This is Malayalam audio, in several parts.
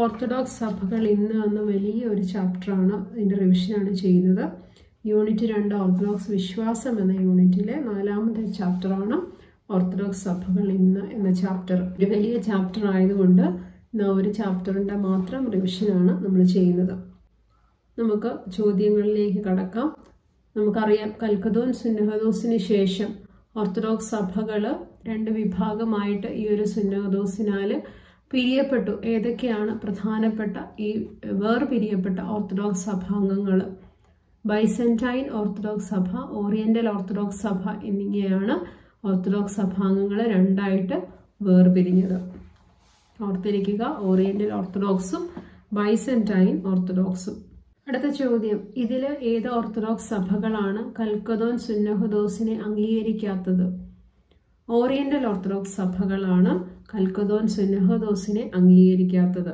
ഓർത്തഡോക്സ് സഭകൾ ഇന്ന് എന്ന വലിയ ഒരു ചാപ്റ്ററാണ് ഇതിൻ്റെ റിവിഷനാണ് ചെയ്യുന്നത് യൂണിറ്റ് രണ്ട് ഓർത്തഡോക്സ് വിശ്വാസം എന്ന യൂണിറ്റിലെ നാലാമത്തെ ചാപ്റ്ററാണ് ഓർത്തഡോക്സ് സഭകൾ ഇന്ന് എന്ന ചാപ്റ്റർ ഒരു വലിയ ചാപ്റ്റർ ആയതുകൊണ്ട് ഇന്ന് ഒരു ചാപ്റ്ററിൻ്റെ മാത്രം റിവിഷനാണ് നമ്മൾ ചെയ്യുന്നത് നമുക്ക് ചോദ്യങ്ങളിലേക്ക് കടക്കാം നമുക്കറിയാം കൽക്കദോൻ സുന്നഹദോസിന് ശേഷം ഓർത്തഡോക്സ് സഭകൾ രണ്ട് വിഭാഗമായിട്ട് ഈ ഒരു സുന്നഹദോസിനാൽ പിരിയപ്പെട്ടു ഏതൊക്കെയാണ് പ്രധാനപ്പെട്ട ഈ വേർപിരിയപ്പെട്ട ഓർത്തഡോക്സ് സഭാംഗങ്ങൾ ബൈസെൻറ്റൈൻ ഓർത്തഡോക്സ് സഭ ഓറിയന്റൽ ഓർത്തഡോക്സ് സഭ എന്നിങ്ങനെയാണ് ഓർത്തഡോക്സ് സഭാംഗങ്ങൾ രണ്ടായിട്ട് വേർപിരിഞ്ഞത് ഓർത്തിരിക്കുക ഓറിയന്റൽ ഓർത്തഡോക്സും ബൈസെൻറ്റൈൻ ഓർത്തഡോക്സും അടുത്ത ചോദ്യം ഇതിൽ ഏത് ഓർത്തഡോക്സ് സഭകളാണ് കൽക്കദോൻ സുന്നഹദോസിനെ അംഗീകരിക്കാത്തത് ഓറിയന്റൽ ഓർത്തഡോക്സ് സഭകളാണ് കൽക്കദോൻ സുന്നഹദോസിനെ അംഗീകരിക്കാത്തത്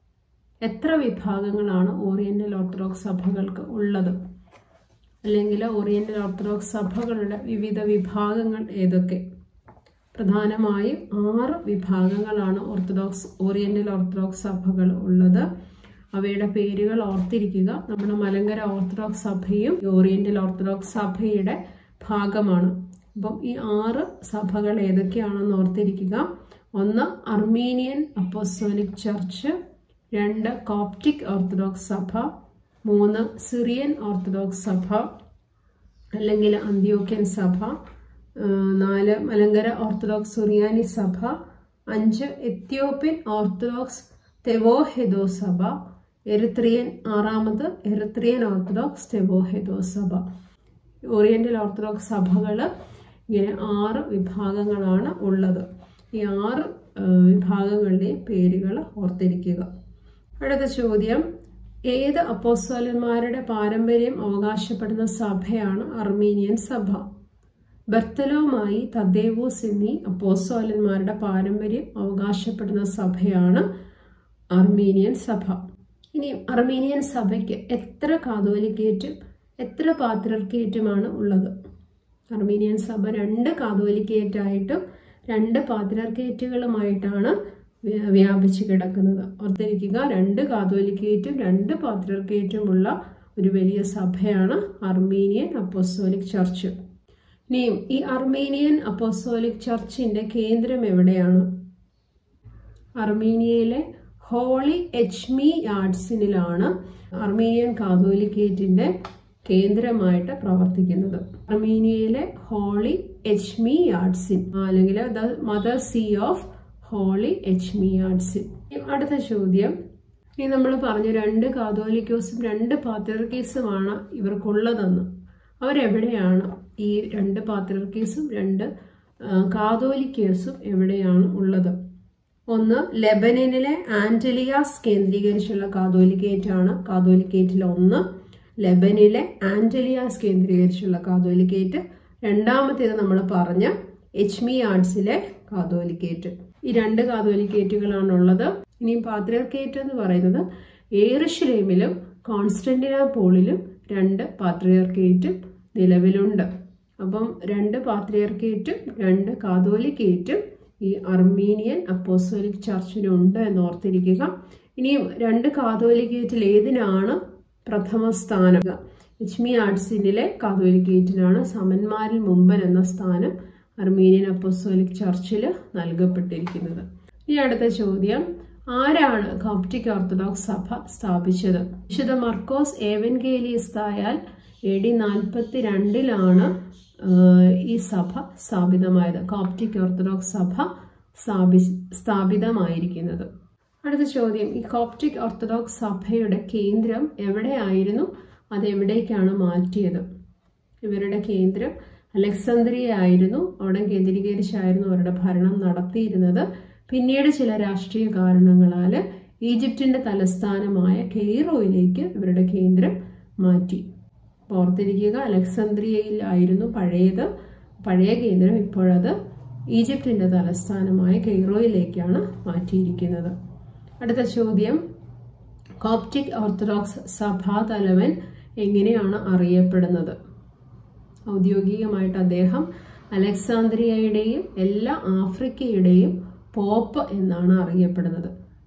എത്ര വിഭാഗങ്ങളാണ് ഓറിയന്റൽ ഓർത്തഡോക്സ് സഭകൾക്ക് ഉള്ളത് അല്ലെങ്കിൽ ഓറിയന്റൽ ഓർത്തഡോക്സ് സഭകളുടെ വിവിധ വിഭാഗങ്ങൾ ഏതൊക്കെ പ്രധാനമായും ആറ് വിഭാഗങ്ങളാണ് ഓർത്തഡോക്സ് ഓറിയന്റൽ ഓർത്തഡോക്സ് സഭകൾ ഉള്ളത് അവയുടെ പേരുകൾ ഓർത്തിരിക്കുക നമ്മുടെ മലങ്കര ഓർത്തഡോക്സ് സഭയും ഓറിയന്റൽ ഓർത്തഡോക്സ് സഭയുടെ ഭാഗമാണ് അപ്പം ഈ ആറ് സഭകൾ ഏതൊക്കെയാണെന്ന് ഓർത്തിരിക്കുക ഒന്ന് അർമീനിയൻ അപ്പോസ്റ്റോലിക് ചർച്ച് രണ്ട് കോപ്റ്റിക് ഓർത്തഡോക്സ് സഭ മൂന്ന് സിറിയൻ ഓർത്തഡോക്സ് സഭ അല്ലെങ്കിൽ അന്ത്യോക്യൻ സഭ നാല് മലങ്കര ഓർത്തഡോക്സ് സുറിയാനി സഭ അഞ്ച് എത്യോപ്യൻ ഓർത്തഡോക്സ് തെവോഹെദോ സഭ എറിത്രിയൻ ആറാമത് എറിത്രിയൻ ഓർത്തഡോക്സ് തെവോഹെദോ സഭ ഓറിയന്റൽ ഓർത്തഡോക്സ് സഭകൾ ഇങ്ങനെ ആറ് വിഭാഗങ്ങളാണ് ഉള്ളത് ഈ ആറ് വിഭാഗങ്ങളുടെയും പേരുകൾ ഓർത്തിരിക്കുക അടുത്ത ചോദ്യം ഏത് അപ്പോസ്തോലന്മാരുടെ പാരമ്പര്യം അവകാശപ്പെടുന്ന സഭയാണ് അർമീനിയൻ സഭ ബർത്തലോമായി തദ്ദേവോസ് എന്നീ അപ്പോസ്തോലന്മാരുടെ പാരമ്പര്യം അവകാശപ്പെടുന്ന സഭയാണ് അർമീനിയൻ സഭ ഇനി അർമീനിയൻ സഭയ്ക്ക് എത്ര കാതോലിക്കേറ്റും എത്ര പാത്രർക്കേറ്റുമാണ് ഉള്ളത് അർമീനിയൻ സഭ രണ്ട് കാതോലിക്കേറ്റായിട്ടും രണ്ട് പാത്രർക്കേറ്റുകളുമായിട്ടാണ് വ്യാപിച്ചു കിടക്കുന്നത് ഓർത്തിരിക്കുക രണ്ട് കാതോലിക്കേറ്റും രണ്ട് പാത്രർക്കേറ്റുമുള്ള ഒരു വലിയ സഭയാണ് അർമീനിയൻ അപ്പോസ്തോലിക് ചർച്ച് ഇനിയും ഈ അർമീനിയൻ അപ്പോസ്തോലിക് ചർച്ചിന്റെ കേന്ദ്രം എവിടെയാണ് അർമീനിയയിലെ ഹോളി എച്ച്മി യാർഡ്സിനിലാണ് അർമീനിയൻ കാതോലിക്കേറ്റിന്റെ കേന്ദ്രമായിട്ട് പ്രവർത്തിക്കുന്നത് അർമീനിയയിലെ ഹോളി എച്ച്മി യാർഡ്സിൻ അല്ലെങ്കിൽ the mother see of holy Etchmiadzin അടുത്ത ചോദ്യം ഇനി നമ്മൾ പറഞ്ഞു രണ്ട് കാതോലിക്കോസും രണ്ട് പാത്രർക്കീസുമാണ് ഇവർക്കുള്ളതെന്ന് അവരെവിടെയാണ് ഈ രണ്ട് പാത്രർക്കീസും രണ്ട് കാതോലിക്കേസും എവിടെയാണ് ഉള്ളത് ഒന്ന് ലെബനനിലെ ആന്റലിയാസ് കേന്ദ്രീകരിച്ചുള്ള കാതോലിക്കേറ്റ് ആണ് കാതോലിക്കേറ്റിൽ ഒന്ന് ലെബനിലെ ആന്റലിയാസ് കേന്ദ്രീകരിച്ചുള്ള കാതോലിക്കേറ്റ് രണ്ടാമത്തേത് നമ്മൾ പറഞ്ഞ എച്ച്മി ആർട്സിലെ കാതോലിക്കേറ്റ് ഈ രണ്ട് കാതോലിക്കേറ്റുകളാണുള്ളത് ഇനി പാത്രിയർക്കേറ്റ് എന്ന് പറയുന്നത് ഏറുഷലേമിലും കോൺസ്റ്റന്റിനാപോളിലും രണ്ട് പാത്രിയർക്കേറ്റും നിലവിലുണ്ട് അപ്പം രണ്ട് പാത്രിയർക്കേറ്റും രണ്ട് കാതോലിക്കേറ്റും ഈ അർമീനിയൻ അപ്പോസ്റ്റോലിക് ചർച്ചിനുണ്ട് എന്ന് ഓർത്തിരിക്കുക ഇനിയും രണ്ട് കാതോലിക്കേറ്റിൽ ഏതിനാണ് പ്രഥമ സ്ഥാനം എച്ച്മി ആർട്സിനിലെ കാതോലിക്കേറ്റിനാണ് സമന്മാരിൽ മുമ്പൻ എന്ന സ്ഥാനം അർമീനിയൻ അപ്പോസ്റ്റോലിക് ചർച്ചിൽ നൽകപ്പെട്ടിരിക്കുന്നത് ഈ അടുത്ത ചോദ്യം ആരാണ് കോപ്റ്റിക് ഓർത്തഡോക്സ് സഭ സ്ഥാപിച്ചത് വിശുദ്ധ മർക്കോസ് ഏവൻഗേലിയസ്തായാൽ എ ഡി നാൽപ്പത്തി രണ്ടിലാണ് ഈ സഭ സ്ഥാപിതമായത് കോപ്റ്റിക് ഓർത്തഡോക്സ് സഭ സ്ഥാപി സ്ഥാപിതമായിരിക്കുന്നത് അടുത്ത ചോദ്യം ഈ കോപ്റ്റിക് ഓർത്തഡോക്സ് സഭയുടെ കേന്ദ്രം എവിടെയായിരുന്നു അതെവിടേക്കാണ് മാറ്റിയത് ഇവരുടെ കേന്ദ്രം അലക്സാന്ദ്രിയ ആയിരുന്നു അവിടെ കേന്ദ്രീകരിച്ചായിരുന്നു അവരുടെ ഭരണം നടത്തിയിരുന്നത് പിന്നീട് ചില രാഷ്ട്രീയ കാരണങ്ങളാൽ ഈജിപ്തിന്റെ തലസ്ഥാനമായ കെയ്റോയിലേക്ക് ഇവരുടെ കേന്ദ്രം മാറ്റി ഓർത്തിരിക്കുക അലക്സാന്ദ്രിയയിലായിരുന്നു പഴയത് പഴയ കേന്ദ്രം ഇപ്പോഴത് ഈജിപ്തിന്റെ തലസ്ഥാനമായ കെയ്റോയിലേക്കാണ് മാറ്റിയിരിക്കുന്നത് അടുത്ത ചോദ്യം കോപ്റ്റിക് ഓർത്തഡോക്സ് സഭാതലവൻ എങ്ങനെയാണ് അറിയപ്പെടുന്നത് ഔദ്യോഗികമായിട്ട് അദ്ദേഹം അലക്സാന്ദ്രിയയുടെയും എല്ലാ ആഫ്രിക്കയുടെയും പോപ്പ് എന്നാണ് അറിയപ്പെടുന്നത്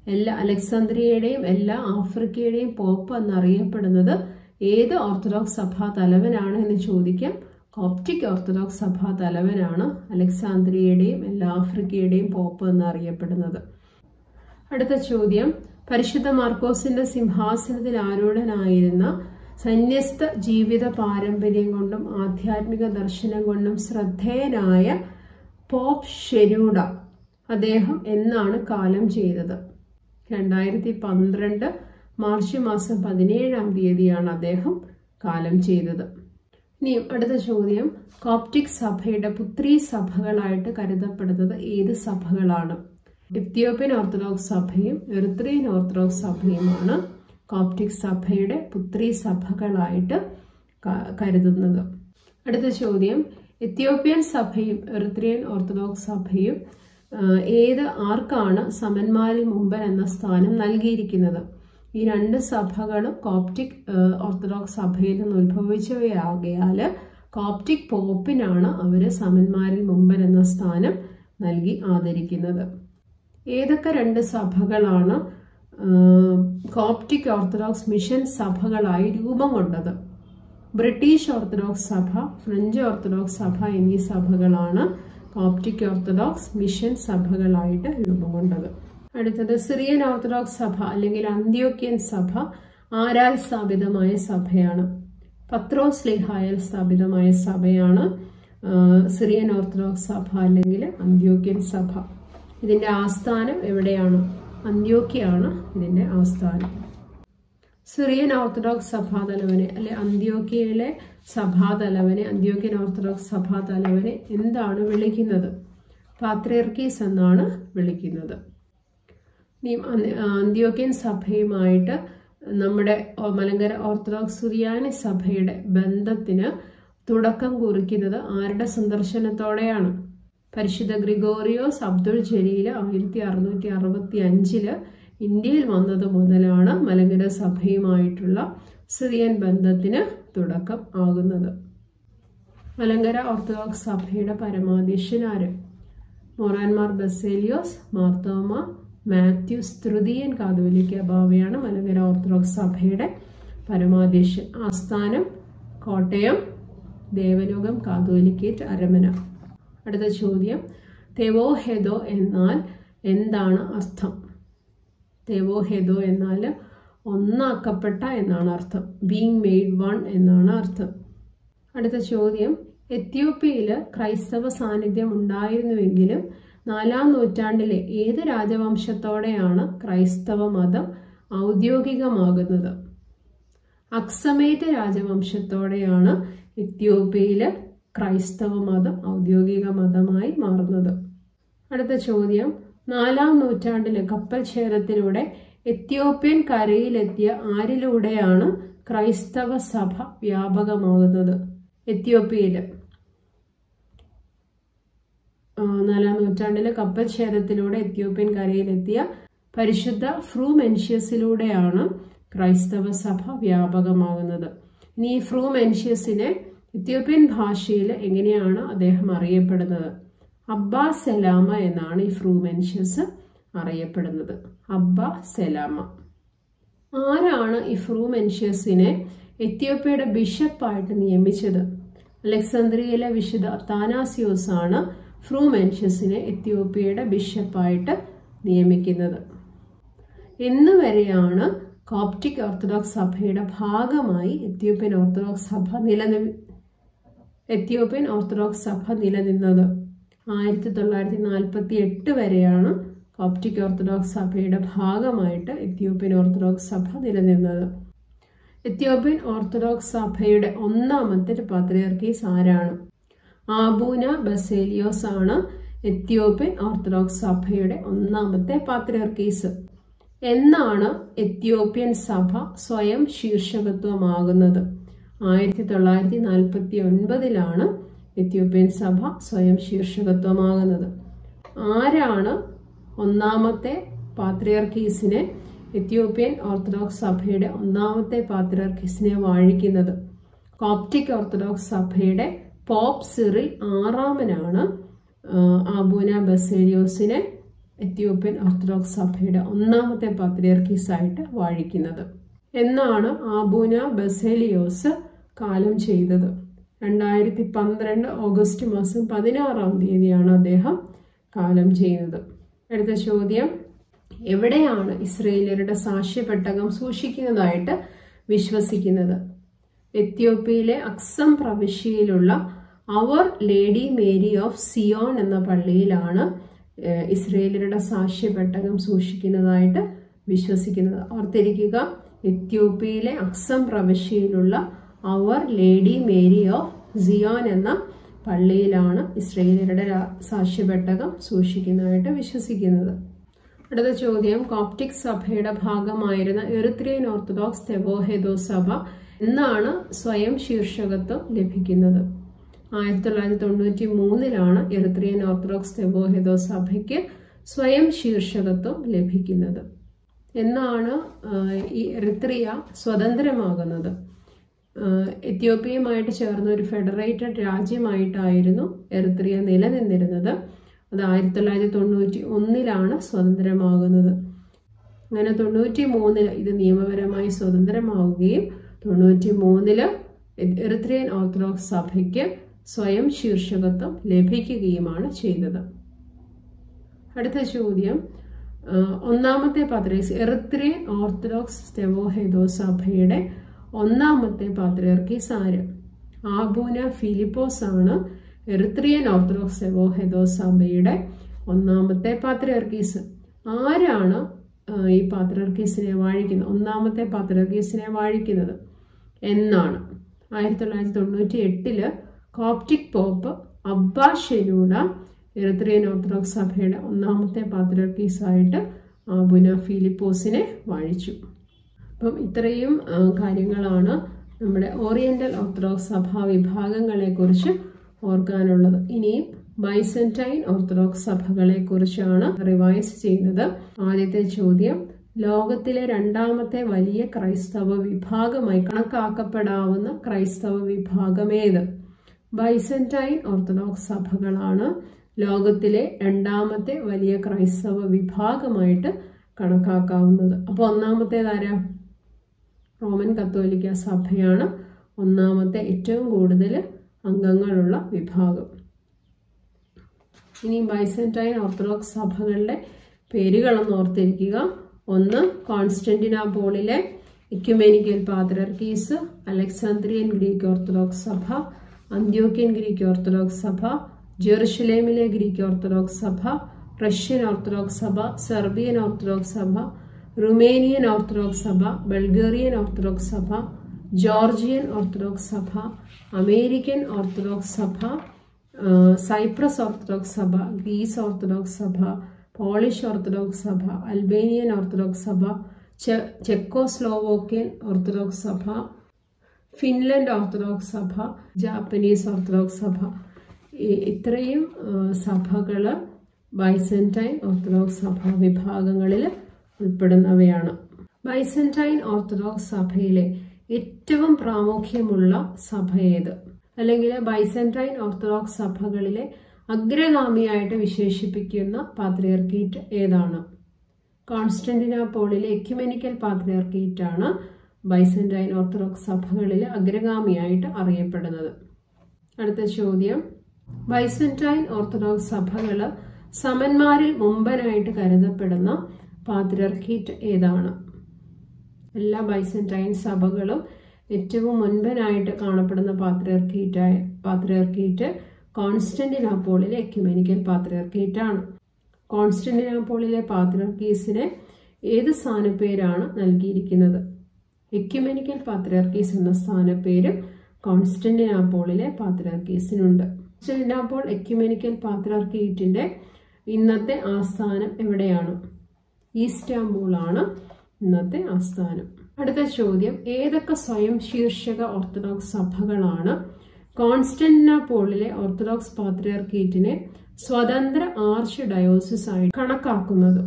എല്ലാ അലക്സാന്ദ്രിയയുടെയും എല്ലാ ആഫ്രിക്കയുടെയും പോപ്പ് എന്നറിയപ്പെടുന്നത് ഏത് ഓർത്തഡോക്സ് സഭാ തലവനാണ് എന്ന് ചോദിക്കാം കോപ്റ്റിക് ഓർത്തഡോക്സ് സഭാ തലവനാണ് അലക്സാന്ദ്രിയയുടെയും എല്ലാ ആഫ്രിക്കയുടെയും പോപ്പ് എന്നറിയപ്പെടുന്നത് അടുത്ത ചോദ്യം പരിശുദ്ധ മാർക്കോസിന്റെ സിംഹാസനത്തിൽ ആരൂഢനായിരുന്ന സന്യസ്ത ജീവിത പാരമ്പര്യം കൊണ്ടും ആധ്യാത്മിക ദർശനം കൊണ്ടും ശ്രദ്ധേയനായ പോപ്പ് ഷെരൂഡ അദ്ദേഹം എന്നാണ് കാലം ചെയ്തത് രണ്ടായിരത്തി പന്ത്രണ്ട് മാർച്ച് മാസം പതിനേഴാം തീയതിയാണ് അദ്ദേഹം കാലം ചെയ്തത് ഇനി അടുത്ത ചോദ്യം കോപ്റ്റിക് സഭയുടെ പുത്രി സഭകളായിട്ട് കരുതപ്പെടുന്നത് ഏത് സഭകളാണ് എത്യോപ്യൻ ഓർത്തഡോക്സ് സഭയും എറിത്രിയൻ ഓർത്തഡോക്സ് സഭയുമാണ് കോപ്റ്റിക് സഭയുടെ പുത്രി സഭകളായിട്ട് കരുതുന്നത് അടുത്ത ചോദ്യം എത്യോപ്യൻ സഭയും എറിത്രിയൻ ഓർത്തഡോക്സ് സഭയും ഏത് ആർക്കാണ് സമന്മാരിൽ മുമ്പൻ എന്ന സ്ഥാനം നൽകിയിരിക്കുന്നത് ഈ രണ്ട് സഭകളും കോപ്റ്റിക് ഓർത്തഡോക്സ് സഭയിൽ നിന്ന് ഉത്ഭവിച്ചവയാകയാൽ കോപ്റ്റിക് പോപ്പിനാണ് അവർ സമന്മാരിൽ മുമ്പൻ എന്ന സ്ഥാനം നൽകി ആദരിക്കുന്നത് ഏതൊക്കെ രണ്ട് സഭകളാണ് കോപ്റ്റിക് ഓർത്തഡോക്സ് മിഷൻ സഭകളായി രൂപം കൊണ്ടത് ബ്രിട്ടീഷ് ഓർത്തഡോക്സ് സഭ ഫ്രഞ്ച് ഓർത്തഡോക്സ് സഭ എന്നീ സഭകളാണ് കോപ്റ്റിക് ഓർത്തഡോക്സ് മിഷൻ സഭകളായിട്ട് രൂപം കൊണ്ടത് അടുത്തത് സിറിയൻ ഓർത്തഡോക്സ് സഭ അല്ലെങ്കിൽ അന്ത്യോക്യൻ സഭ ആരാൽ സ്ഥാപിതമായ സഭയാണ് പത്രോസ് ലേഹായാൽ സ്ഥാപിതമായ സഭയാണ് സിറിയൻ ഓർത്തഡോക്സ് സഭ അല്ലെങ്കിൽ അന്ത്യോക്യൻ സഭ ഇതിന്റെ ആസ്ഥാനം എവിടെയാണ് അന്ത്യോക്യാണ് ഇതിന്റെ ആസ്ഥാനം സിറിയൻ ഓർത്തഡോക്സ് സഭാതലവനെ അല്ലെ അന്ത്യോക്യയിലെ സഭാതലവനെ അന്ത്യോക്യൻ ഓർത്തഡോക്സ് സഭാതലവനെ എന്താണ് വിളിക്കുന്നത് പാത്രിയർക്കീസ് എന്നാണ് വിളിക്കുന്നത് ഇനി അന്ത്യോക്യൻ സഭയുമായിട്ട് നമ്മുടെ മലങ്കര ഓർത്തഡോക്സ് സുറിയാനി സഭയുടെ ബന്ധത്തിന് തുടക്കം കുറിക്കുന്നത് ആരുടെ സന്ദർശനത്തോടെയാണ് പരിശുദ്ധ ഗ്രിഗോറിയോസ് അബ്ദുൾ ജലീൽ ആയിരത്തി അറുന്നൂറ്റി അറുപത്തി അഞ്ചില് ഇന്ത്യയിൽ വന്നത് മുതലാണ് മലങ്കര സഭയുമായിട്ടുള്ള സിറിയൻ ബന്ധത്തിന് തുടക്കം ആകുന്നത് മലങ്കര ഓർത്തഡോക്സ് സഭയുടെ പരമാധ്യക്ഷനാര് മൊറാൻമാർ ബസേലിയോസ് മാർത്തോമ മാത്യൂസ് തൃതീയൻ കാതോലിക്ക ബാവയാണ് മലങ്കര ഓർത്തഡോക്സ് സഭയുടെ പരമാധ്യക്ഷൻ ആസ്ഥാനം കോട്ടയം ദേവലോകം കാതോലിക്കേറ്റ് അരമന അടുത്ത ചോദ്യം തെവോഹെദോ എന്നാൽ എന്താണ് അർത്ഥം തെവോഹെദോ എന്നാൽ ഒന്നാക്കപ്പെട്ട എന്നാണ് അർത്ഥം ബീങ് മെയ്ഡ് വൺ എന്നാണ് അർത്ഥം അടുത്ത ചോദ്യം എത്യോപ്യയിൽ ക്രൈസ്തവ സാന്നിധ്യം ഉണ്ടായിരുന്നുവെങ്കിലും നാലാം നൂറ്റാണ്ടിലെ ഏത് രാജവംശത്തോടെയാണ് ക്രൈസ്തവ മതം ഔദ്യോഗികമാകുന്നത് അക്സമേറ്റ് രാജവംശത്തോടെയാണ് എത്യോപ്യയിലെ ക്രൈസ്തവ മതം ഔദ്യോഗിക മതമായി മാറുന്നത് അടുത്ത ചോദ്യം നാലാം നൂറ്റാണ്ടിലെ കപ്പൽ ഛേദത്തിലൂടെ എത്യോപ്യൻ കരയിലെത്തിയ ആരിലൂടെയാണ് ക്രൈസ്തവ സഭ വ്യാപകമാകുന്നത് എത്യോപ്യയിൽ നാലാം നൂറ്റാണ്ടിലെ കപ്പൽ ഛേദത്തിലൂടെ എത്യോപ്യൻ കരയിലെത്തിയ പരിശുദ്ധ ഫ്രൂമെൻഷ്യസിലൂടെയാണ് ക്രൈസ്തവ സഭ വ്യാപകമാകുന്നത് ഇനി ഈ ഫ്രൂമെൻഷ്യസിനെ എത്യോപ്യൻ ഭാഷയിൽ എങ്ങനെയാണ് അദ്ദേഹം അറിയപ്പെടുന്നത് അബ്ബ സെലാമ എന്നാണ് ഈ ഫ്രൂമെൻഷ്യസ് അറിയപ്പെടുന്നത് അബ്ബ സെലാമ ആരാണ് ഈ ഫ്രൂമെൻഷ്യസിനെ എത്യോപ്യയുടെ ബിഷപ്പായിട്ട് നിയമിച്ചത് അലക്സാന്ദ്രിയയിലെ വിശുദ്ധ അത്താനാസിയോസ് ആണ് ഫ്രൂമെൻഷ്യസിനെ എത്യോപ്യയുടെ ബിഷപ്പായിട്ട് നിയമിക്കുന്നത് എന്ന് വരെയാണ് കോപ്റ്റിക് ഓർത്തഡോക്സ് സഭയുടെ ഭാഗമായി എത്യോപ്യൻ ഓർത്തഡോക്സ് സഭ നിലനി എത്യോപ്യൻ ഓർത്തഡോക്സ് സഭ നിലനിന്നത് ആയിരത്തി തൊള്ളായിരത്തി നാൽപ്പത്തി എട്ട് വരെയാണ് കോപ്റ്റിക് ഓർത്തഡോക്സ് സഭയുടെ ഭാഗമായിട്ട് എത്യോപ്യൻ ഓർത്തഡോക്സ് സഭ നിലനിന്നത് എത്യോപ്യൻ ഓർത്തഡോക്സ് സഭയുടെ ഒന്നാമത്തെ പാത്രിയർക്കീസ് ആരാണ് ആബൂന ബസേലിയോസ് ആണ് എത്യോപ്യൻ ഓർത്തഡോക്സ് സഭയുടെ ഒന്നാമത്തെ പാത്രിയർക്കീസ് എന്നാണ് എത്യോപ്യൻ സഭ സ്വയം ശീർഷകത്വമാകുന്നത് ആയിരത്തി തൊള്ളായിരത്തി നാൽപ്പത്തി ഒൻപതിലാണ് എത്യോപ്യൻ സഭ സ്വയം ശീർഷകത്വമാകുന്നത് ആരാണ് ഒന്നാമത്തെ പാത്രിയർക്കീസിനെ എത്യോപ്യൻ ഓർത്തഡോക്സ് സഭയുടെ ഒന്നാമത്തെ പാത്രിയർക്കീസിനെ വാഴിക്കുന്നത് കോപ്റ്റിക് ഓർത്തഡോക്സ് സഭയുടെ പോപ്പ് സിറിൽ ആറാമനാണ് ആബൂന ബസേലിയോസിനെ എത്യോപ്യൻ ഓർത്തഡോക്സ് സഭയുടെ ഒന്നാമത്തെ പാത്രിയർക്കീസ് ആയിട്ട് വാഴിക്കുന്നത് എന്നാണ് ആബൂന ബസേലിയോസ് കാലം ചെയ്തത് രണ്ടായിരത്തി പന്ത്രണ്ട് ഓഗസ്റ്റ് മാസം പതിനാറാം തീയതിയാണ് അദ്ദേഹം കാലം ചെയ്യുന്നത് അടുത്ത ചോദ്യം എവിടെയാണ് ഇസ്രയേലരുടെ സാക്ഷ്യപ്പെട്ടകം സൂക്ഷിക്കുന്നതായിട്ട് വിശ്വസിക്കുന്നത് എത്യോപ്യയിലെ അക്സം പ്രവിശ്യയിലുള്ള our lady Mary of Zion എന്ന പള്ളിയിലാണ് ഇസ്രയേലരുടെ സാക്ഷ്യപ്പെട്ടകം സൂക്ഷിക്കുന്നതായിട്ട് വിശ്വസിക്കുന്നത് ഓർത്തിരിക്കുക എത്യോപ്യയിലെ അക്സം പ്രവിശ്യയിലുള്ള our lady Mary of Zion എന്ന പള്ളിയിലാണ് ഇസ്രയേലരുടെ സാക്ഷ്യപ്പെട്ടകം സൂക്ഷിക്കുന്നതായിട്ട് വിശ്വസിക്കുന്നത് അടുത്ത ചോദ്യം കോപ്റ്റിക് സഭയുടെ ഭാഗമായിരുന്ന എറിത്രിയൻ ഓർത്തഡോക്സ് തെബോഹെദോ സഭ എന്നാണ് സ്വയം ശീർഷകത്വം ലഭിക്കുന്നത് ആയിരത്തി തൊള്ളായിരത്തി തൊണ്ണൂറ്റി മൂന്നിലാണ് എറിത്രിയൻ ഓർത്തഡോക്സ് തെബോഹെദോ സഭയ്ക്ക് സ്വയം ശീർഷകത്വം ലഭിക്കുന്നത് എന്നാണ് ഈ എറിത്രിയ സ്വതന്ത്രമാകുന്നത് എത്യോപ്യയുമായിട്ട് ചേർന്ന ഒരു ഫെഡറേറ്റഡ് രാജ്യമായിട്ടായിരുന്നു എറിത്രിയ നിലനിന്നിരുന്നത് അത് ആയിരത്തി തൊള്ളായിരത്തി തൊണ്ണൂറ്റി ഒന്നിലാണ് സ്വതന്ത്രമാകുന്നത് അങ്ങനെ തൊണ്ണൂറ്റി മൂന്നില് ഇത് നിയമപരമായി സ്വതന്ത്രമാവുകയും തൊണ്ണൂറ്റി മൂന്നില് എറിത്രിയൻ ഓർത്തഡോക്സ് സഭയ്ക്ക് സ്വയം ശീർഷകത്വം ലഭിക്കുകയുമാണ് ചെയ്തത് അടുത്ത ചോദ്യം ഒന്നാമത്തെ പാത്രീസ് എറിത്രിയൻ ഓർത്തഡോക്സ് സ്റ്റെവോഹെദോ സഭയുടെ ഒന്നാമത്തെ പാത്രിയർക്കീസ് ആര് ആബൂന ഫിലിപ്പോസ് ആണ് എറിത്രിയൻ ഓർത്തഡോക്സ് സ്റ്റെവോഹെദോ സഭയുടെ ഒന്നാമത്തെ പാത്രിയർക്കീസ് ആരാണ് ഈ പാത്രിയർക്കീസിനെ വാഴിക്കുന്നത് ഒന്നാമത്തെ പാത്രിയർക്കീസിനെ വാഴിക്കുന്നത് എന്നാണ് ആയിരത്തി തൊള്ളായിരത്തി തൊണ്ണൂറ്റി എട്ടില് Coptic pope Abba Shenouda Eritrean Orthodox സഭയുടെ ഒന്നാമത്തെ പാത്രിയർക്കീസായിട്ട് ആബുന ഫിലിപ്പോസിനെ വാഴിച്ചു അപ്പം ഇത്രയും കാര്യങ്ങളാണ് നമ്മുടെ ഓറിയന്റൽ ഓർത്തഡോക്സ് സഭാ വിഭാഗങ്ങളെ കുറിച്ച് ഓർക്കാനുള്ളത് ഇനിയും ബൈസെന്റൈൻ ഓർത്തഡോക്സ് സഭകളെ കുറിച്ചാണ് റിവൈസ് ചെയ്യുന്നത് ആദ്യത്തെ ചോദ്യം ലോകത്തിലെ രണ്ടാമത്തെ വലിയ ക്രൈസ്തവ വിഭാഗമായി കണക്കാക്കപ്പെടാവുന്ന ക്രൈസ്തവ വിഭാഗമേത് ബൈസെന്റൈൻ ഓർത്തഡോക്സ് സഭകളാണ് ലോകത്തിലെ രണ്ടാമത്തെ വലിയ ക്രൈസ്തവ വിഭാഗമായിട്ട് കണക്കാക്കാവുന്നത് അപ്പോൾ ഒന്നാമത്തേതാരാ റോമൻ കത്തോലിക്ക സഭയാണ് ഒന്നാമത്തെ ഏറ്റവും കൂടുതൽ അംഗങ്ങളുള്ള വിഭാഗം ഇനി ബൈസെന്റൈൻ ഓർത്തഡോക്സ് സഭകളുടെ പേരുകളൊന്ന് ഓർത്തിരിക്കുക ഒന്ന് കോൺസ്റ്റന്റിനാപോളിലെ ഇക്യുമേനിക്കൽ പാത്രർക്കീസ് അലക്സാന്ദ്രിയൻ ഗ്രീക്ക് ഓർത്തഡോക്സ് സഭ അന്ത്യോക്യൻ ഗ്രീക്ക് ഓർത്തഡോക്സ് സഭ ജെറുഷലേമിലെ ഗ്രീക്ക് ഓർത്തഡോക്സ് സഭ റഷ്യൻ ഓർത്തഡോക്സ് സഭ സെർബിയൻ ഓർത്തഡോക്സ് സഭ റുമേനിയൻ ഓർത്തഡോക്സ് സഭ ബൾഗേറിയൻ ഓർത്തഡോക്സ് സഭ ജോർജിയൻ ഓർത്തഡോക്സ് സഭ അമേരിക്കൻ ഓർത്തഡോക്സ് സഭ സൈപ്രസ് ഓർത്തഡോക്സ് സഭ ഗ്രീസ് ഓർത്തഡോക്സ് സഭ പോളിഷ് ഓർത്തഡോക്സ് സഭ അൽബേനിയൻ ഓർത്തഡോക്സ് സഭ ചെക്കോസ്ലോവോക്യൻ ഓർത്തഡോക്സ് സഭ ഫിൻലൻഡ് ഓർത്തഡോക്സ് സഭ ജാപ്പനീസ് ഓർത്തഡോക്സ് സഭ ഇത്രയും സഭകൾ ബൈസെന്റൈൻ ഓർത്തഡോക്സ് സഭ വിഭാഗങ്ങളിൽ ഉൾപ്പെടുന്നവയാണ് ബൈസെന്റൈൻ ഓർത്തഡോക്സ് സഭയിലെ ഏറ്റവും പ്രാമുഖ്യമുള്ള സഭ ഏത് അല്ലെങ്കിൽ ബൈസെന്റൈൻ ഓർത്തഡോക്സ് സഭകളിലെ അഗ്രഗാമിയായിട്ട് വിശേഷിപ്പിക്കുന്ന പാത്രിയർക്കീറ്റ് ഏതാണ് കോൺസ്റ്റന്റിനാപ്പോളിലെ എക്യുമെനിക്കൽ പാത്രിയർക്കീറ്റ് ആണ് ബൈസെന്റൈൻ ഓർത്തഡോക്സ് സഭകളിലെ അഗ്രഗാമിയായിട്ട് അറിയപ്പെടുന്നത് അടുത്ത ചോദ്യം ബൈസെന്റൈൻ ഓർത്തഡോക്സ് സഭകൾ സമന്മാരിൽ മുമ്പനായിട്ട് കരുതപ്പെടുന്ന പാത്രിയർക്കീറ്റ് ഏതാണ് എല്ലാ ബൈസെന്റൈൻ സഭകളും ഏറ്റവും മുൻപനായിട്ട് കാണപ്പെടുന്ന പാത്രിയർക്കീറ്റായ പാത്രിയർക്കീറ്റ് കോൺസ്റ്റന്റിനാപ്പോളിലെ എക്യുമെനിക്കൽ പാത്രിയർക്കീറ്റ് ആണ് കോൺസ്റ്റന്റിനാപ്പോളിലെ പാത്രിയർക്കീസിന് ഏത് സ്ഥാനപ്പേരാണ് നൽകിയിരിക്കുന്നത് എക്യുമെനിക്കൽ പാത്രിയർക്കീസ് എന്ന സ്ഥാനപ്പേരും കോൺസ്റ്റന്റിനാപ്പോളിലെ പാത്രിയർക്കീസിനുണ്ട് കോൺസ്റ്റന്റിനാപ്പോൾ എക്യുമെനിക്കൽ പാത്രിയർക്കീറ്റിന്റെ ഇന്നത്തെ ആസ്ഥാനം എവിടെയാണ് ഈസ്റ്റാംബൂൾ ആണ് ഇന്നത്തെ ആസ്ഥാനം അടുത്ത ചോദ്യം ഏതൊക്കെ സ്വയം ശീർഷക ഓർത്തഡോക്സ് സഭകളാണ് കോൺസ്റ്റന്റിനാപ്പോളിലെ ഓർത്തഡോക്സ് പാത്രിയർക്കീറ്റിനെ സ്വതന്ത്ര ആർച്ച് ഡയോസിസ് ആയി കണക്കാക്കുന്നത്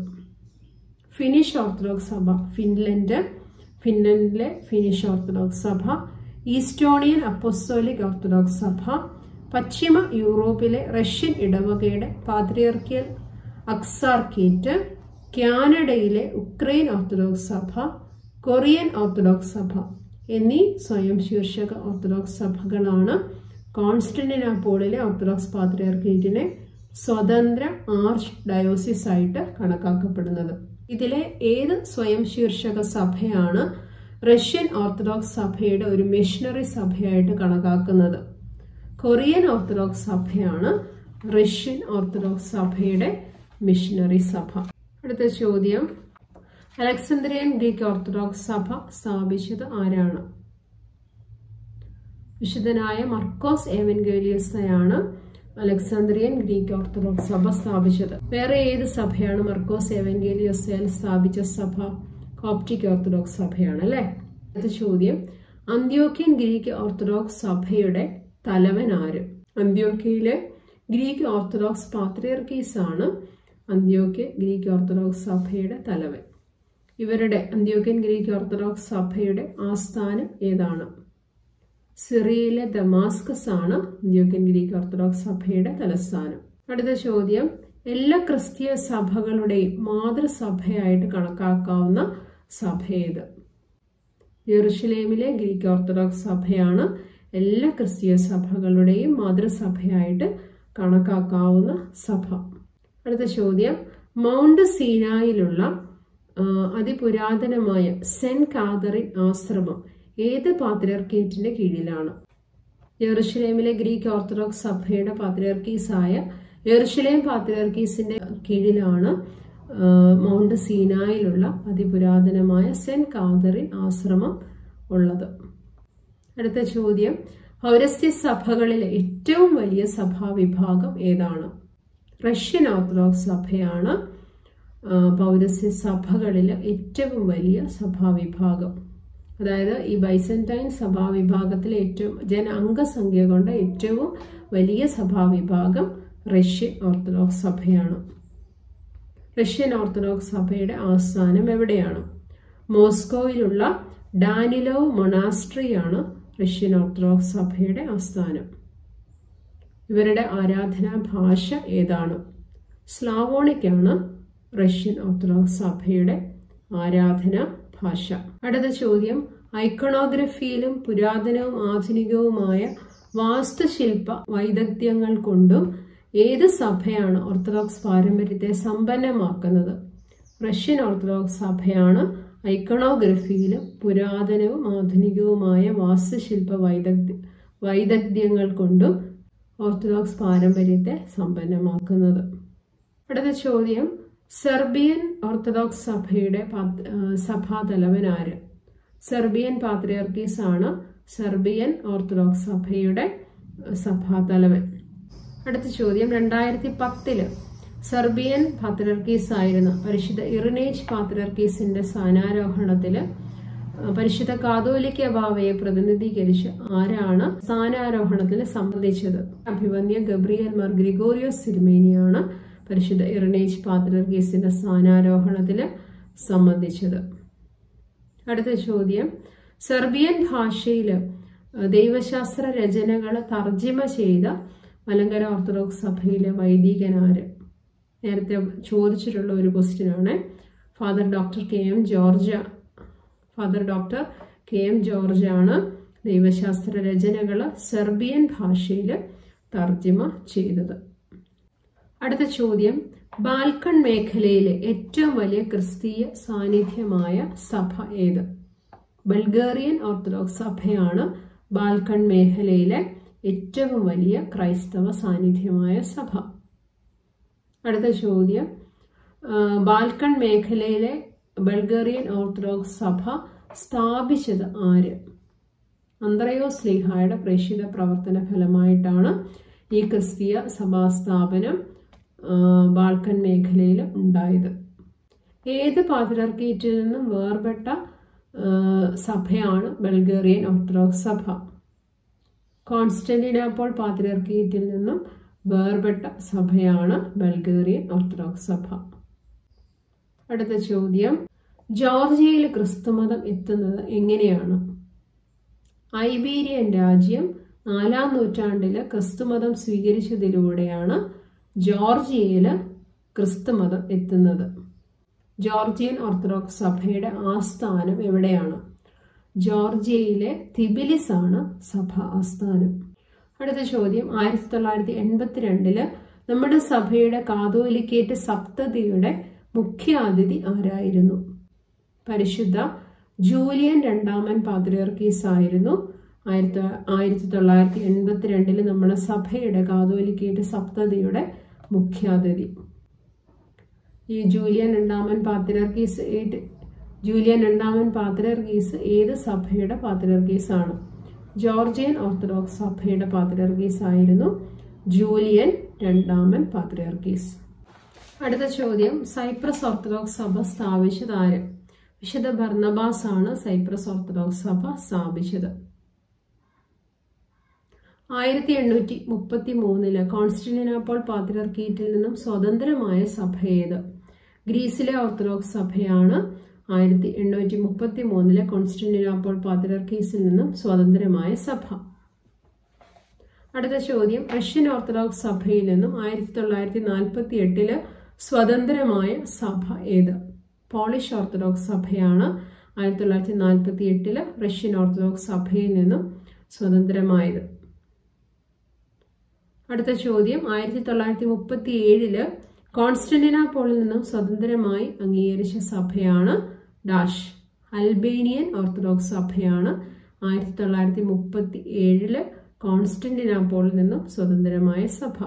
ഫിനിഷ് ഓർത്തഡോക്സ് സഭ ഫിൻലൻഡ് ഫിൻലൻഡിലെ ഫിനിഷ് ഓർത്തഡോക്സ് സഭ ഈസ്റ്റോണിയൻ അപ്പോസ്തോലിക് ഓർത്തഡോക്സ് സഭ പശ്ചിമ യൂറോപ്പിലെ റഷ്യൻ ഇടവകയുടെ പാത്രിയർക്കിയൽ അക്സാർക്കേറ്റ് കാനഡയിലെ ഉക്രൈൻ ഓർത്തഡോക്സ് സഭ കൊറിയൻ ഓർത്തഡോക്സ് സഭ എന്നീ സ്വയം ശീർഷക ഓർത്തഡോക്സ് സഭകളാണ് കോൺസ്റ്റന്റിനാപ്പോളിലെ ഓർത്തഡോക്സ് പാത്രിയാർക്കേറ്റിനെ സ്വതന്ത്ര ആർച്ച് ഡയോസിസ് ആയിട്ട് കണക്കാക്കപ്പെടുന്നത് ഇതിലെ ഏത് സ്വയം ശീർഷക സഭയാണ് റഷ്യൻ ഓർത്തഡോക്സ് സഭയുടെ ഒരു മിഷണറി സഭയായിട്ട് കണക്കാക്കുന്നത് കൊറിയൻ ഓർത്തഡോക്സ് സഭയാണ് റഷ്യൻ ഓർത്തഡോക്സ് സഭയുടെ മിഷണറി സഭ അടുത്ത ചോദ്യം അലക്സാന്ദ്രിയൻ ഗ്രീക്ക് ഓർത്തഡോക്സ് സഭ സ്ഥാപിച്ചത് ആരാണ് വിശുദ്ധനായ മർക്കോസ് ഏവൻഗേലിയസയാണ് അലക്സാന്ദ്രിയൻ ഗ്രീക്ക് ഓർത്തഡോക്സ് സഭ സ്ഥാപിച്ചത് വേറെ ഏത് സഭയാണ് മർക്കോസ് ഏവൻഗേലിയസയിൽ സ്ഥാപിച്ച സഭ കോപ്റ്റിക് ഓർത്തഡോക്സ് സഭയാണ് അല്ലെ അടുത്ത ചോദ്യം അന്ത്യോക്യൻ ഗ്രീക്ക് ഓർത്തഡോക്സ് സഭയുടെ തലവൻ ആര് അന്ത്യോക്യയിലെ ഗ്രീക്ക് ഓർത്തഡോക്സ് പാത്രിയർക്കീസ് ആണ് അന്ത്യോക്യൻ ഗ്രീക്ക് ഓർത്തഡോക്സ് സഭയുടെ തലവൻ ഇവരുടെ അന്ത്യോക്യൻ ഗ്രീക്ക് ഓർത്തഡോക്സ് സഭയുടെ ആസ്ഥാനം ഏതാണ് സിറിയയിലെ ദമാസ്കസ് ആണ് അന്ത്യോക്യൻ ഗ്രീക്ക് ഓർത്തഡോക്സ് സഭയുടെ തലസ്ഥാനം അടുത്ത ചോദ്യം എല്ലാ ക്രിസ്തീയ സഭകളുടെയും മാതൃസഭയായിട്ട് കണക്കാക്കാവുന്ന സഭ ഏത് ജെറുഷലേമിലെ ഗ്രീക്ക് ഓർത്തഡോക്സ് സഭയാണ് എല്ലാ ക്രിസ്തീയ സഭകളുടെയും മാതൃസഭയായിട്ട് കണക്കാക്കാവുന്ന സഭ അടുത്ത ചോദ്യം മൗണ്ട് സീനായിലുള്ള അതിപുരാതനമായ സെന്റ് കാതറിൻ ആശ്രമം ഏത് പാത്രിയർക്കേറ്റിന്റെ കീഴിലാണ് ജെറുഷലേമിലെ ഗ്രീക്ക് ഓർത്തഡോക്സ് സഭയുടെ പാത്രിയർക്കീസായ ജെറുഷലേം പാത്രിയർക്കീസിന്റെ കീഴിലാണ് മൗണ്ട് സീനായിലുള്ള അതിപുരാതനമായ സെന്റ് കാതറിൻ ആശ്രമം ഉള്ളത് അടുത്ത ചോദ്യം പൗരസ്ത്യ സഭകളിലെ ഏറ്റവും വലിയ സഭാവിഭാഗം ഏതാണ് റഷ്യൻ ഓർത്തഡോക്സ് സഭയാണ് പൗരസ്ത്യ സഭകളിലെ ഏറ്റവും വലിയ സഭാവിഭാഗം അതായത് ഈ ബൈസന്റൈൻ സഭാവിഭാഗത്തിലെ ഏറ്റവും ജന അംഗസംഖ്യ കൊണ്ട് ഏറ്റവും വലിയ സഭാവിഭാഗം റഷ്യൻ ഓർത്തഡോക്സ് സഭയാണ് റഷ്യൻ ഓർത്തഡോക്സ് സഭയുടെ ആസ്ഥാനം എവിടെയാണ് മോസ്കോയിലുള്ള ഡാനിലോ മൊണാസ്ട്രിയാണ് റഷ്യൻ ഓർത്തഡോക്സ് സഭയുടെ ആസ്ഥാനം ഇവരുടെ ആരാധനാ ഭാഷ ഏതാണ് സ്ലാവോണിക് ആണ് റഷ്യൻ ഓർത്തഡോക്സ് സഭയുടെ ആരാധനാ ഭാഷ അടുത്ത ചോദ്യം ഐക്കണോഗ്രഫിയിലും പുരാതനവും ആധുനികവുമായ വാസ്തുശില്പ വൈദഗ്ധ്യങ്ങൾ കൊണ്ടും ഏത് സഭയാണ് ഓർത്തഡോക്സ് പാരമ്പര്യത്തെ സമ്പന്നമാക്കുന്നത് റഷ്യൻ ഓർത്തഡോക്സ് സഭയാണ് ഐക്കണോഗ്രഫിയിലും പുരാതനവും ആധുനികവുമായ വാസ്തുശില്പ വൈദഗ്ധ്യ വൈദഗ്ധ്യങ്ങൾ കൊണ്ടും ഓർത്തഡോക്സ് പാരമ്പര്യത്തെ സമ്പന്നമാക്കുന്നത് അടുത്ത ചോദ്യം സെർബിയൻ ഓർത്തഡോക്സ് സഭയുടെ സഭാതലവൻ ആര് സെർബിയൻ പാത്രിയർക്കീസ് ആണ് സെർബിയൻ ഓർത്തഡോക്സ് സഭയുടെ സഭാതലവൻ അടുത്ത ചോദ്യം രണ്ടായിരത്തി പത്തില് സെർബിയൻ പാത്രിയർക്കീസ് ആയിരുന്ന പരിശുദ്ധ ഇറിനേജ് പാത്രിയർക്കീസിന്റെ സ്ഥാനാരോഹണത്തില് പരിശുദ്ധ കാതോലിക്ക ബാവയെ പ്രതിനിധീകരിച്ച് ആരാണ് സ്ഥാനാരോഹണത്തിൽ സംബന്ധിച്ചത് അഭിവന്യ ഗബ്രിയൽ മാർ ഗ്രിഗോറിയോസ് സിൽമേനിയാണ് പരിശുദ്ധ ഇറിനേജ് പാത്രിയർക്കീസിന്റെ സ്ഥാനാരോഹണത്തിൽ സംബന്ധിച്ചത് അടുത്ത ചോദ്യം സെർബിയൻ ഭാഷയിൽ ദൈവശാസ്ത്ര രചനകൾ തർജിമ ചെയ്ത മലങ്കര ഓർത്തഡോക്സ് സഭയിലെ വൈദികനാര് നേരത്തെ ചോദിച്ചിട്ടുള്ള ഒരു ക്വസ്റ്റ്യൻ ആണ് father doctor K M George father doctor K M George ആണ് ദൈവശാസ്ത്ര രചനകൾ സെർബിയൻ ഭാഷയിൽ തർജിമ ചെയ്തത് അടുത്ത ചോദ്യം ബാൽക്കൺ മേഖലയിലെ ഏറ്റവും വലിയ ക്രിസ്തീയ സാന്നിധ്യമായ സഭ ഏത് ബൾഗേറിയൻ ഓർത്തഡോക്സ് സഭയാണ് ബാൽക്കൺ മേഖലയിലെ ഏറ്റവും വലിയ ക്രൈസ്തവ സാന്നിധ്യമായ സഭ അടുത്ത ചോദ്യം ബാൽക്കൺ മേഖലയിലെ ബൾഗേറിയൻ ഓർത്തഡോക്സ് സഭ സ്ഥാപിച്ചത് ആര് അന്ത്രയോ സ്ലീഹായുടെ പ്രേക്ഷിത പ്രവർത്തന ഫലമായിട്ടാണ് ഈ ക്രിസ്തീയ സഭാസ്ഥാപനം ബാൾക്കൻ മേഖലയിൽ ഉണ്ടായത് ഏത് പാതിരർക്കീറ്റിൽ നിന്നും വേർപെട്ട സഭയാണ് ബൾഗേറിയൻ ഓർത്തഡോക്സ് സഭ കോൺസ്റ്റന്റിനാപ്പോൾ പാതിരർക്കീറ്റിൽ നിന്നും വേർപെട്ട സഭയാണ് ബൾഗേറിയൻ ഓർത്തഡോക്സ് സഭ അടുത്ത ചോദ്യം ജോർജിയയിൽ ക്രിസ്തുമതം എത്തുന്നത് എങ്ങനെയാണ് ഐബീരിയൻ രാജ്യം നാലാം നൂറ്റാണ്ടിൽ ക്രിസ്തുമതം സ്വീകരിച്ചതിലൂടെയാണ് ജോർജിയയിൽ ക്രിസ്തുമതം എത്തുന്നത് ജോർജിയൻ ഓർത്തഡോക്സ് സഭയുടെ ആസ്ഥാനം എവിടെയാണ് ജോർജിയയിലെ തിബിലിസ് ആണ് സഭ ആസ്ഥാനം അടുത്ത ചോദ്യം ആയിരത്തി തൊള്ളായിരത്തി എൺപത്തിരണ്ടില് നമ്മുടെ സഭയുടെ കാതോലിക്കേറ്റ് സപ്തതിയുടെ മുഖ്യാതിഥി ആരായിരുന്നു പരിശുദ്ധ ജൂലിയൻ രണ്ടാമൻ പാത്രിയർക്കീസ് ആയിരുന്നു ആയിരത്തി ആയിരത്തി തൊള്ളായിരത്തി എൺപത്തിരണ്ടില് നമ്മുടെ സഭയുടെ കാതോലിക്കേറ്റ് സപ്തതിയുടെ മുഖ്യാതിഥി ഈ ജൂലിയൻ രണ്ടാമൻ പാത്രിയർക്കീസ് ഏത് ജൂലിയൻ രണ്ടാമൻ പാത്രിയർക്കീസ് ഏത് സഭയുടെ പാത്രിയർക്കീസ് ആണ് ജോർജിയൻ ഓർത്തഡോക്സ് സഭയുടെ പാത്രിയർക്കീസ് ആയിരുന്നു ജൂലിയൻ രണ്ടാമൻ പാത്രിയർക്കീസ് അടുത്ത ചോദ്യം സൈപ്രസ് ഓർത്തഡോക്സ് സഭ സ്ഥാപിച്ചത് ആര് വിശുദ്ധ ഭർണബാസ് ആണ് സൈപ്രസ് ഓർത്തഡോക്സ് സഭ സ്ഥാപിച്ചത് ആയിരത്തി എണ്ണൂറ്റി മുപ്പത്തി മൂന്നില് കോൺസ്റ്റിനാപ്പോൾ പാത്രിയർക്കീറ്റിൽ നിന്നും സ്വതന്ത്രമായ സഭ ഏത് ഗ്രീസിലെ ഓർത്തഡോക്സ് സഭയാണ് ആയിരത്തി എണ്ണൂറ്റി മുപ്പത്തി മൂന്നിലെ കോൺസ്റ്റിനാപ്പോൾ പാത്രിയർക്കീസിൽ നിന്നും സ്വതന്ത്രമായ സഭ അടുത്ത ചോദ്യം റഷ്യൻ ഓർത്തഡോക്സ് സഭയിൽ നിന്നും ആയിരത്തി തൊള്ളായിരത്തി നാൽപ്പത്തി എട്ടില് സ്വതന്ത്രമായ സഭ ഏത് പോളിഷ് ഓർത്തഡോക്സ് സഭയാണ് ആയിരത്തി തൊള്ളായിരത്തി നാൽപ്പത്തി എട്ടില് റഷ്യൻ ഓർത്തഡോക്സ് സഭയിൽ നിന്നും സ്വതന്ത്രമായത് അടുത്ത ചോദ്യം ആയിരത്തി തൊള്ളായിരത്തി മുപ്പത്തി ഏഴില് കോൺസ്റ്റന്റിനാപ്പോളിൽ നിന്നും സ്വതന്ത്രമായി അംഗീകരിച്ച സഭയാണ് ഡാഷ് അൽബേനിയൻ ഓർത്തഡോക്സ് സഭയാണ് ആയിരത്തി തൊള്ളായിരത്തി മുപ്പത്തി ഏഴില് കോൺസ്റ്റന്റിനാപ്പോളിൽ നിന്നും സ്വതന്ത്രമായ സഭ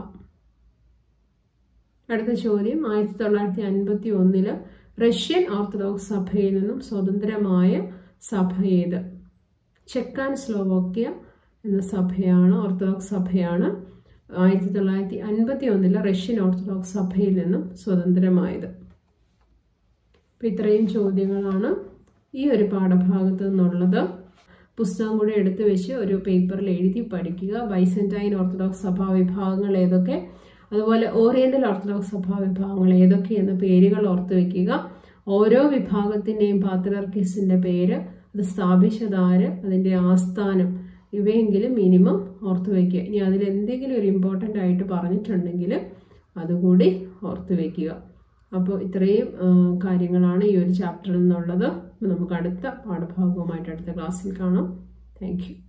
അടുത്ത ചോദ്യം ആയിരത്തി തൊള്ളായിരത്തി അൻപത്തി ഒന്നില് റഷ്യൻ ഓർത്തഡോക്സ് സഭയിൽ നിന്നും സ്വതന്ത്രമായ സഭ ഏത് ചെക്കാൻ സ്ലോവോക്യ എന്ന സഭയാണ് ഓർത്തഡോക്സ് സഭയാണ് ആയിരത്തി തൊള്ളായിരത്തി അൻപത്തി ഒന്നില് റഷ്യൻ ഓർത്തഡോക്സ് സഭയിൽ നിന്നും സ്വതന്ത്രമായത് അപ്പം ഇത്രയും ചോദ്യങ്ങളാണ് ഈ ഒരു പാഠഭാഗത്ത് നിന്നുള്ളത് പുസ്തകം കൂടെ എടുത്തു വെച്ച് ഒരു പേപ്പറിൽ എഴുതി പഠിക്കുക ബൈസെൻറ്റൈൻ ഓർത്തഡോക്സ് സഭാ വിഭാഗങ്ങൾ ഏതൊക്കെ അതുപോലെ ഓറിയന്റൽ ഓർത്തഡോക്സ് സഭാ വിഭാഗങ്ങൾ ഏതൊക്കെ എന്ന പേരുകൾ ഓർത്ത് വെക്കുക ഓരോ വിഭാഗത്തിൻ്റെയും പാത്രർക്കിസിൻ്റെ പേര് അത് സ്ഥാപിച്ചതാര് അതിൻ്റെ ആസ്ഥാനം ഇവയെങ്കിലും മിനിമം ഓർത്ത് വയ്ക്കുക ഇനി അതിൽ എന്തെങ്കിലും ഒരു ഇമ്പോർട്ടൻ്റ് ആയിട്ട് പറഞ്ഞിട്ടുണ്ടെങ്കിൽ അതുകൂടി ഓർത്ത് വയ്ക്കുക അപ്പോൾ ഇത്രയും കാര്യങ്ങളാണ് ഈ ഒരു ചാപ്റ്ററിൽ നിന്നുള്ളത് നമുക്ക് അടുത്ത പാഠഭാഗവുമായിട്ട് അടുത്ത ക്ലാസ്സിൽ കാണാം താങ്ക്